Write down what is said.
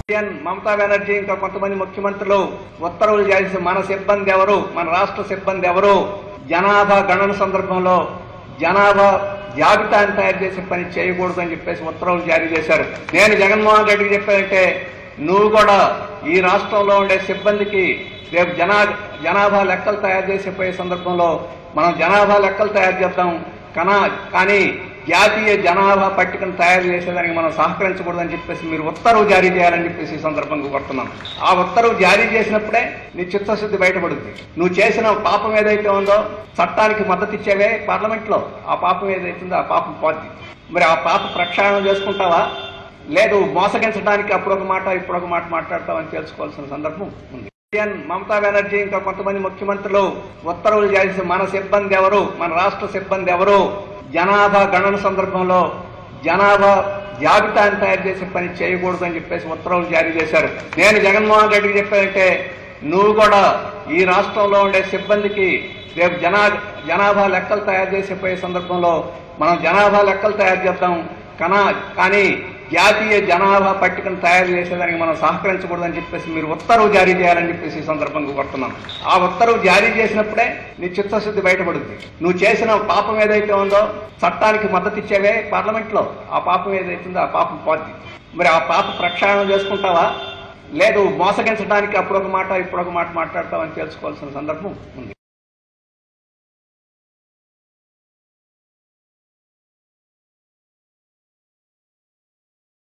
CM Mamata Banerjee ఇంకా కొంతమంది ముఖ్యమంత్రులు ఉత్తర్వులు జారీ చేసి మన సిబ్బంది ఎవరు మన రాష్ట్ర సిబ్బంది ఎవరు జనాభా గణన సందర్భంలో జనాభా జాబితాను తయారు చేసే పని చేయకూడదు అని చెప్పేసి ఉత్తర్వులు జారీ చేశారు నేను జగన్మోహన్ రెడ్డికి చెప్పానంటే నువ్వు కూడా ఈ రాష్ట్రంలో ఉండే సిబ్బందికి రేపు జనా జనాభా లెక్కలు తయారు చేసే పోయే సందర్భంలో మనం జనాభా లెక్కలు తయారు చేద్దాం కనా కానీ జాతీయ జనాభా పట్టికను తయారు చేసేదానికి మనం సహకరించకూడదని చెప్పేసి మీరు ఉత్తర్వు జారీ చేయాలని చెప్పేసి ఈ సందర్భంగా కోరుతున్నాను ఆ ఉత్తర్వు జారీ చేసినప్పుడే నీ చిత్తశుద్ధి బయటపడుద్ది నువ్వు చేసిన పాపం ఏదైతే ఉందో చట్టానికి మద్దతు ఇచ్చేవే పార్లమెంట్ లో ఆ పాపం ఏదైతే ఉందో ఆ పాపం పోద్ది మరి ఆ పాప ప్రక్షాళన చేసుకుంటావా లేదు మోసగించడానికి అప్పుడు ఒక మాట ఇప్పుడు ఒక మాట మాట్లాడతామని తెలుసుకోవాల్సిన సందర్భం ఉంది సీఎం మమతా బెనర్జీ ఇంకా కొంతమంది ముఖ్యమంత్రులు ఉత్తర్వులు జారీ చేసి మన సిబ్బంది ఎవరు మన రాష్ట్ర సిబ్బంది ఎవరు జనాభా గణన సందర్భంలో జనాభా జాబితాను తయారు చేసే పని చేయకూడదు అని చెప్పేసి ఉత్తర్వులు జారీ చేశారు నేను జగన్మోహన్ రెడ్డికి చెప్పానంటే నువ్వు కూడా ఈ రాష్ట్రంలో ఉండే సిబ్బందికి రేపు జనా జనాభా లెక్కలు తయారు చేసే పోయే సందర్భంలో మనం జనాభా లెక్కలు తయారు చేద్దాం కనా కానీ జాతీయ జనాభా పట్టికను తయారు చేసేదానికి మనం సహకరించకూడదని చెప్పేసి మీరు ఉత్తర్వు జారీ చేయాలని చెప్పేసి ఈ సందర్భంగా కోరుతున్నాను ఆ ఉత్తర్వు జారీ చేసినప్పుడే నీ చిత్తశుద్ధి బయటపడుద్ది నువ్వు చేసిన పాపం ఏదైతే ఉందో చట్టానికి మద్దతు ఇచ్చేవే పార్లమెంట్ లో ఆ పాపం ఏదైతే ఉందో ఆ పాపం పోద్ది మరి ఆ పాప ప్రక్షాళన చేసుకుంటావా లేదు మోసగించడానికి అప్పుడు ఒక మాట ఇప్పుడు ఒక మాట మాట్లాడతామని తెలుసుకోవాల్సిన సందర్భం ఉంది